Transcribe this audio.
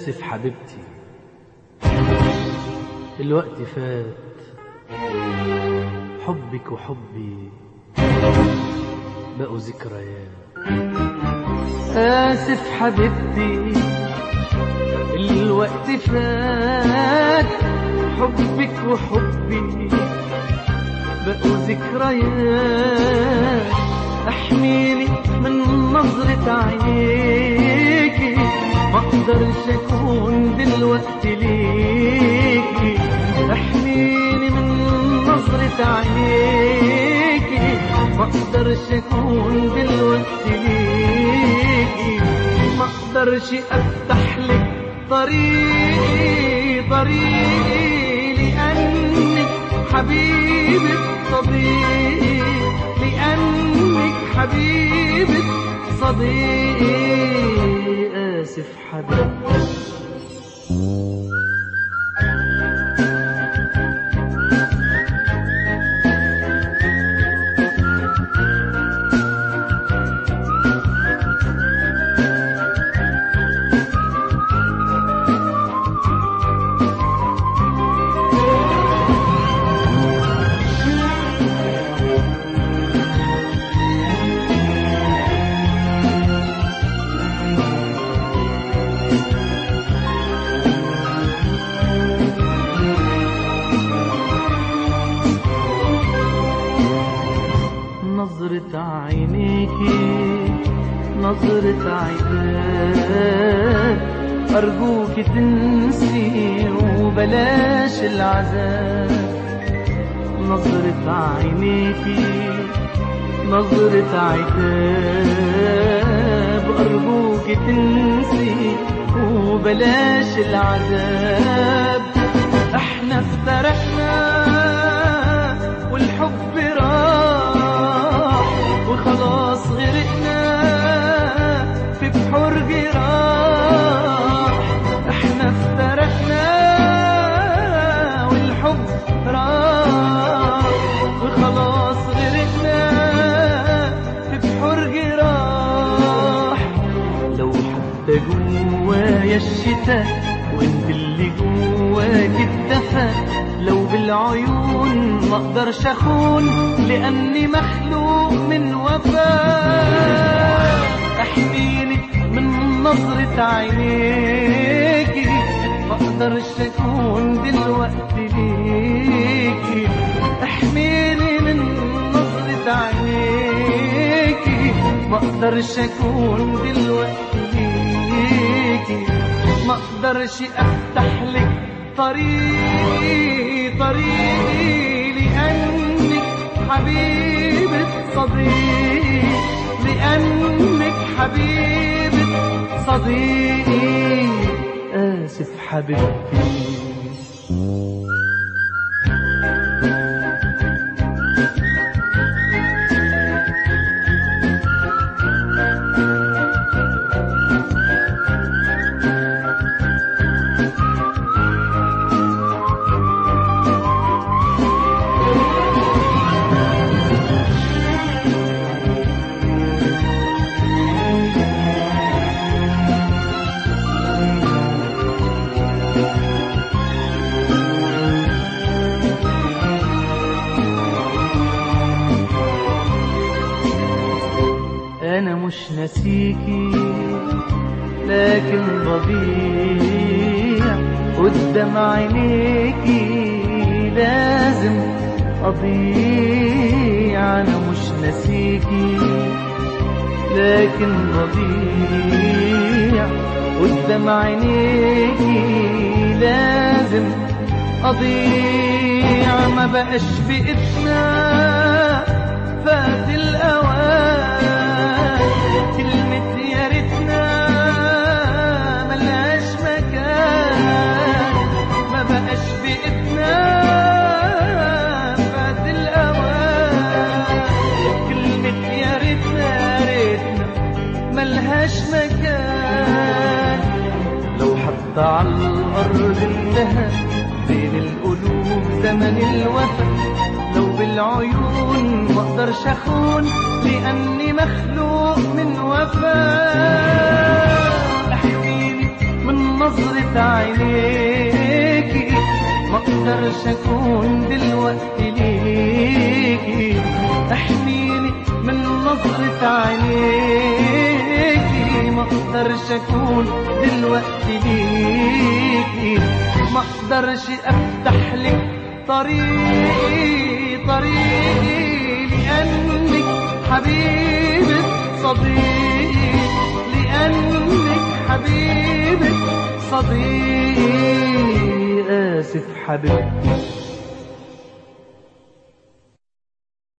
آسف حبيبتي الوقت فات حبك وحبي بقوا ذكريات آسف حبيبتي الوقت فات حبك وحبي بقوا ذكريات احميني من نظرة عينيكي ما اقدرش اكون دلوقتي ليكي احميني من نظرة عينيكي ما اقدرش اكون دلوقتي ليكي ما اقدرش افتح لك طريقي طريقي لانك حبيبة صديقي لانك حبيبة صديقي اسف حبيبي نظرة عينيكي نظرة عذاب أرجوك تنسي وبلاش العذاب نظرة عينيكي نظرة عتاب أرجوك تنسي وبلاش العذاب احنا افترقنا والحب راح وخلاص غرقنا في بحور جراح احنا افترقنا والحب راح وخلاص غرقنا في بحور جراح لو حتى جوايا الشتاء وانت اللي جواك الدفا لو بالعيون ما اقدرش اخون لاني مخلوق من وفاء احميني من نظرة عينيكي ما اقدرش اكون دلوقتي ليكي احميني من نظرة عينيكي ما اقدرش اكون دلوقتي ليكي ما اقدرش افتح لك طريقي طريقي لانك حبيبة صديقي لانك حبيبة صديقي اسف حبيبتي انا مش ناسيكي لكن بضيع قدام عينيكي لازم اضيع انا مش ناسيكي لكن بضيع قدام عينيكي لازم اضيع ما بقاش بإيدنا فات الاوان كلمة يا ريتنا ملهاش مكان ما بقاش بإيدنا فات الأوان كلمة يا ريتنا يا ريتنا ملهاش مكان لو حتى على الأرض انتهى بين القلوب زمن الوفا لو بالعيون ما اقدرش اخون لاني مخلوق من وفاء احكيلي من نظرة عينيكي ما اقدرش اكون دلوقتي ليكي احميني من نظرة عينيكي ما اقدرش اكون دلوقتي ليكي ما اقدرش افتح لك طريقي طريقي لانك حبيبة صديقي لانك حبيبة صديقي اسف حبيبتي